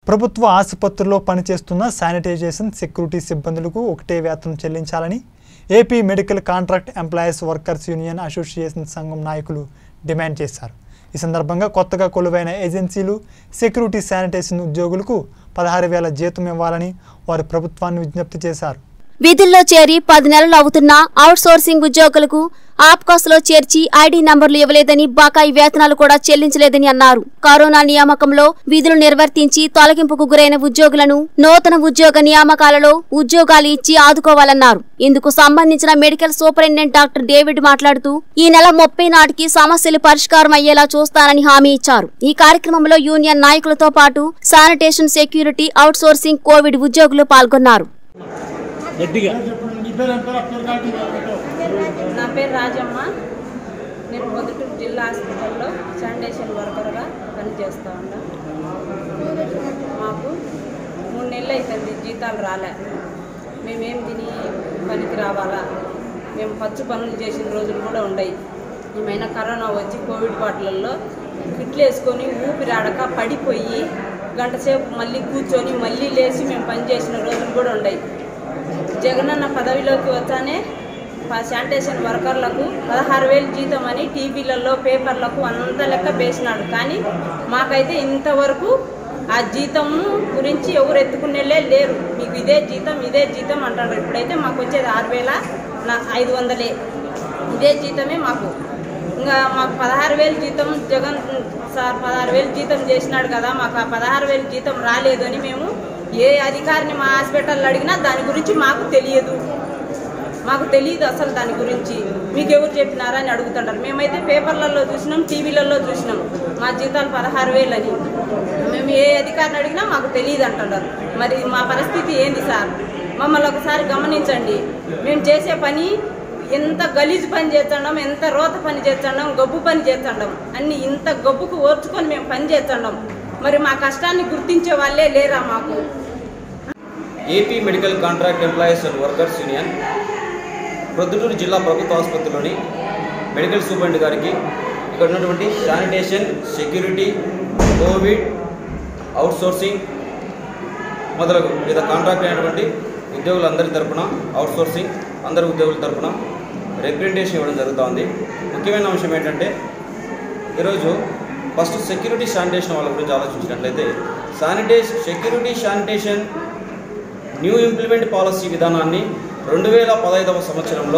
ప్రభుత్వ ఆసుపత్రుల్లో పనిచేస్తున్న శానిటైజేషన్ సెక్యూరిటీ సిబ్బందులకు ఒకటే వేతనం చెల్లించాలని AP medical contract employees workers union association సంఘం నాయకులు డిమాండ్ చేశారు ఈ సందర్భంగా కొత్తగా కొలువైన ఏజెన్సీలు సెక్యూరిటీ శానిటేషన్ ఉద్యోగులకు పదహారు వేల జీతం ఇవ్వాలని వారు ప్రభుత్వాన్ని విజ్ఞప్తి చేశారు విధుల్లో చేరి పది నెలలు అవుతున్నా అవుట్ సోర్సింగ్ ఉద్యోగులకు ఆప్కాస్ లో చేర్చి ఐడి నంబర్లు ఇవ్వలేదని బకాయి వేతనాలు కూడా చెల్లించలేదని అన్నారు కరోనా నియామకంలో విధులు నిర్వర్తించి తొలగింపుకు గురైన ఉద్యోగులను నూతన ఉద్యోగ నియామకాలలో ఉద్యోగాలు ఇచ్చి ఆదుకోవాలన్నారు ఇందుకు సంబంధించిన మెడికల్ సూపరింటెండెంట్ డాక్టర్ డేవిడ్ మాట్లాడుతూ ఈ నెల ముప్పై నాటికి సమస్యలు పరిష్కారం అయ్యేలా చూస్తానని హామీ ఇచ్చారు ఈ కార్యక్రమంలో యూనియన్ నాయకులతో పాటు sanitation security outsourcing Covid ఉద్యోగులు పాల్గొన్నారు గట్టిగా నా పేరు రాజమ్మ నేను పొద్దుటూరు జిల్లా హాస్పిటల్లో శానిటేషన్ వర్కర్గా పనిచేస్తూ ఉన్నా మాకు మూడు నెలలు అవుతుంది జీతాలు రాలే మేమేం తిని పనికి రావాలా మేము పచ్చు పనులు చేసిన రోజులు కూడా ఉన్నాయి ఏమైనా కరోనా వచ్చి కోవిడ్ పాటలలో కిట్లు వేసుకొని ఊపిరాడక పడిపోయి గంట సేపు మళ్ళీ కూర్చొని మళ్ళీ లేచి మేము పని చేసిన రోజులు కూడా ఉన్నాయి జగనన్న పదవిలోకి వచ్చానే ప- శానిటేషన్ వర్కర్లకు పదహారు వేలు జీతం అని టీవీలలో పేపర్లకు అంత లెక్క వేసినాడు కానీ మాకైతే ఇంతవరకు ఆ జీతం గురించి ఎవరు ఎత్తుకునేలే లేరు మీకు ఇదే జీతం ఇదే జీతం అంటారు ఇప్పుడైతే మాకు వచ్చేది ఆరు వేల నా ఐదు వందలే ఇదే జీతమే మాకు ఇంకా మాకు పదహారు వేలు జీతం జగన్ సార్ పదహారు వేలు జీతం చేసినాడు కదా మాకు ఆ పదహారు వేలు జీతం రాలేదు అని మేము ఏ అధికారిని మా హాస్పిటల్లో అడిగినా దాని గురించి మాకు తెలియదు మాకు తెలియదు అసలు దాని గురించి మీకు ఎవరు చెప్పినారా అని అడుగుతుంటారు మేమైతే పేపర్లలో చూసినాం టీవీలలో చూసినాం మా జీతాలు పదహారు వేలు అని మేము ఏ అధికారిని అడిగినా మాకు తెలియదు అంటున్నారు మరి మా పరిస్థితి ఏంది సార్ మమ్మల్ని ఒకసారి గమనించండి మేము చేసే పని ఎంత గలీజు పని చేస్తున్నాం ఎంత రోత పని చేస్తున్నాం గబ్బు పని చేస్తున్నాం అన్ని ఇంత గబ్బుకు ఓర్చుకొని మేము పని చేస్తున్నాం మరి మా కష్టాన్ని గుర్తించే వాళ్ళే లేరా మాకు AP medical contract employees and workers union Proddatur జిల్లా ప్రభుత్వ ఆసుపత్రిలోని మెడికల్ సూపరింటెండెంట్ గారికి ఇక్కడ ఉన్నటువంటి sanitation security Covid outsourcing మొదలగు వివిధ కాంట్రాక్ట్ అయినటువంటి ఉద్యోగులందరి తరపున అవుట్ సోర్సింగ్ అందరి ఉద్యోగుల తరపున రిప్రజెంటేషన్ ఇవ్వడం జరుగుతోంది ముఖ్యమైన అంశం ఏంటంటే ఈరోజు ఫస్ట్ సెక్యూరిటీ శానిటేషన్ వాళ్ళ గురించి ఆలోచించినట్లయితే sanitation security sanitation new implement policy విధానాన్ని రెండు వేల పదహైదవ సంవత్సరంలో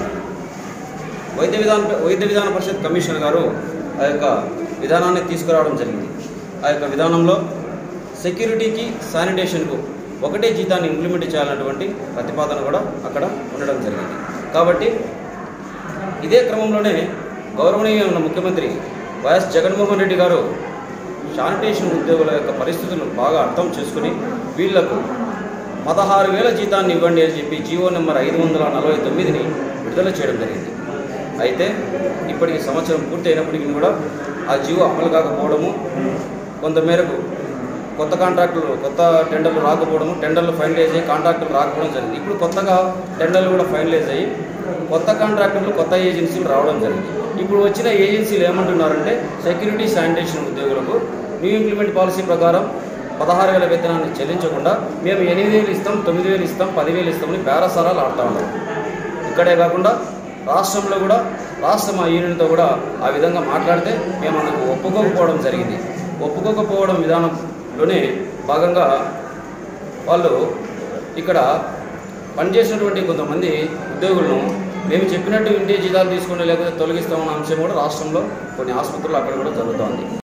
వైద్య విధాన వైద్య విధాన పరిషత్ కమిషనర్ గారు ఆ యొక్క విధానాన్ని తీసుకురావడం జరిగింది ఆ యొక్క విధానంలో సెక్యూరిటీకి శానిటేషన్కు ఒకటే జీతాన్ని ఇంప్లిమెంట్ చేయాలన్నటువంటి ప్రతిపాదన కూడా అక్కడ ఉండడం జరిగింది కాబట్టి ఇదే క్రమంలోనే గౌరవనీయమైన ముఖ్యమంత్రి వైఎస్ జగన్మోహన్ రెడ్డి గారు శానిటేషన్ ఉద్యోగుల యొక్క పరిస్థితులను బాగా అర్థం చేసుకుని వీళ్లకు పదహారు వేల జీతాన్ని ఇవ్వండి అని చెప్పి జీవో నెంబర్ ఐదు వందల నలభై తొమ్మిదిని విడుదల చేయడం జరిగింది అయితే ఇప్పటికి సంవత్సరం పూర్తి అయినప్పటికీ కూడా ఆ జీవో అమలు కాకపోవడము కొంతమేరకు కొత్త కాంట్రాక్టులు కొత్త టెండర్లు రాకపోవడము టెండర్లు ఫైనలైజ్ అయ్యి కాంట్రాక్టులు రాకపోవడం జరిగింది ఇప్పుడు కొత్తగా టెండర్లు కూడా ఫైనలైజ్ అయ్యి కొత్త కాంట్రాక్టులు కొత్త ఏజెన్సీలు రావడం జరిగింది ఇప్పుడు వచ్చిన ఏజెన్సీలు ఏమంటున్నారంటే సెక్యూరిటీ శానిటేషన్ ఉద్యోగులకు న్యూ ఇంప్లిమెంట్ పాలసీ ప్రకారం పదహారు వేల వేతనాన్ని చెల్లించకుండా మేము ఎనిమిది వేలు ఇస్తాం తొమ్మిది వేలు ఇస్తాం పదివేలు ఇస్తామని బేరసారాలు ఆడుతూ ఉన్నాం ఇక్కడే కాకుండా రాష్ట్రంలో కూడా రాష్ట్ర మా యూనియన్తో కూడా ఆ విధంగా మాట్లాడితే మేము అందుకు ఒప్పుకోకపోవడం జరిగింది ఒప్పుకోకపోవడం విధానంలోనే భాగంగా వాళ్ళు ఇక్కడ పనిచేసినటువంటి కొంతమంది ఉద్యోగులను మేము చెప్పినట్టు ఇంటే జీతాలు తీసుకుని లేకపోతే తొలగిస్తామన్న అంశం కూడా రాష్ట్రంలో కొన్ని ఆసుపత్రులు అక్కడ కూడా జరుగుతోంది